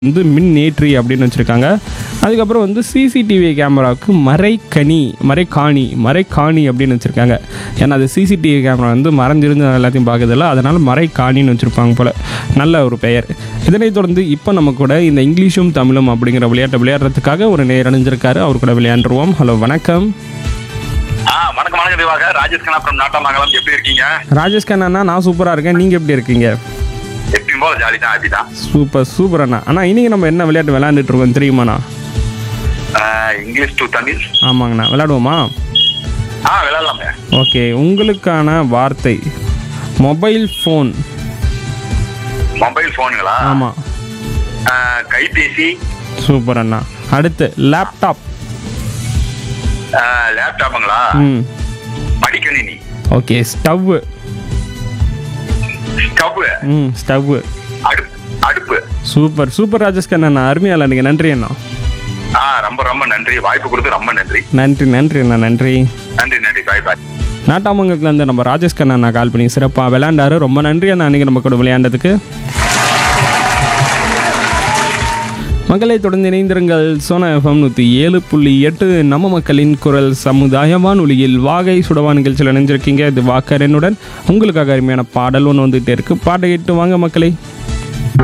வந்து மின்னேற்றி அப்படின்னு வச்சுருக்காங்க அதுக்கப்புறம் வந்து சிசிடிவி கேமராவுக்கு மறைக்கணி மறைக்காணி மறைக்காணி அப்படின்னு வச்சுருக்காங்க ஏன்னா அது சிசிடிவி கேமரா வந்து மறைஞ்சிருந்து எல்லாத்தையும் பார்க்குதில்ல அதனால் மறைக்காணின்னு வச்சுருப்பாங்க போல் நல்ல ஒரு பெயர் இதனைத் தொடர்ந்து இப்போ நம்ம கூட இந்த இங்கிலீஷும் தமிழும் அப்படிங்கிற விளையாட்டை விளையாடுறதுக்காக ஒரு நேர் அணிஞ்சிருக்காரு அவர் கூட விளையாண்டுருவோம் ஹலோ வணக்கம் ஆ வணக்கம் வணக்கம் திவாக ராஜேஷ் கண்ணா from நாட்டாமங்கலம் எப்படி இருக்கீங்க ராஜேஷ் கண்ணா நான் சூப்பராக இருக்கேன் நீங்கள் எப்படி இருக்கீங்க எப்பயும் போல ஜாலி தான் ஹாப்பி தான் சூப்பர் சூப்பர் அண்ணா அண்ணா இன்னைக்கு நம்ம என்ன விளையாட்டு விளையாண்டுட்டு இருக்கோம் தெரியுமாண்ணா ஆ, இங்கிலீஷ் டு தமிழ் ஆமாங்கண்ணா விளையாடுவோமா ஆ விளையாடலாமே ஓகே உங்களுக்கான வார்த்தை மொபைல் ஃபோன் மொபைல் போனுங்களா ஆமாம் ஆ, கைபேசி சூப்பர் அண்ணா அடுத்து லேப்டாப் ஆ, லேப்டாப்புங்களா ம் மடிக்கணினி ஓகே ஸ்டவ்வு ஸ்டவ் ம் ஸ்டவ்வு அடுப்பு அடுப்பு சூப்பர் சூப்பர் ராஜேஷ் கண்ணா அருமையா இல்லைங்க நன்றி அண்ணா ஆ ரொம்ப ரொம்ப நன்றி வாய்ப்பு கொடுத்து ரொம்ப நன்றி நன்றி நன்றி அண்ணா நன்றி நன்றி நன்றி பாய் பாய் நாட்டாமங்கலத்துலேருந்து நம்ம ராஜேஷ் கண்ணா அண்ணா கால் பண்ணி சிறப்பாக விளையாண்டாரு ரொம்ப நன்றி அண்ணா அன்றைக்கி நம்ம கூட விளையாண்டதுக்கு மக்களை தொடர்ந்து இணைந்திருங்கள் சோனா எஃப்எம் நூற்றி ஏழு புள்ளி எட்டு நம்ம மக்களின் குரல் சமுதாய வானொலியில் வாகை சுடவா நிகழ்ச்சியில் இணைஞ்சிருக்கீங்க இது வாக்கரனுடன் உங்களுக்காக அருமையான பாடல் ஒன்று வந்துகிட்டே இருக்கு பாட்டை கேட்டு வாங்க மக்களை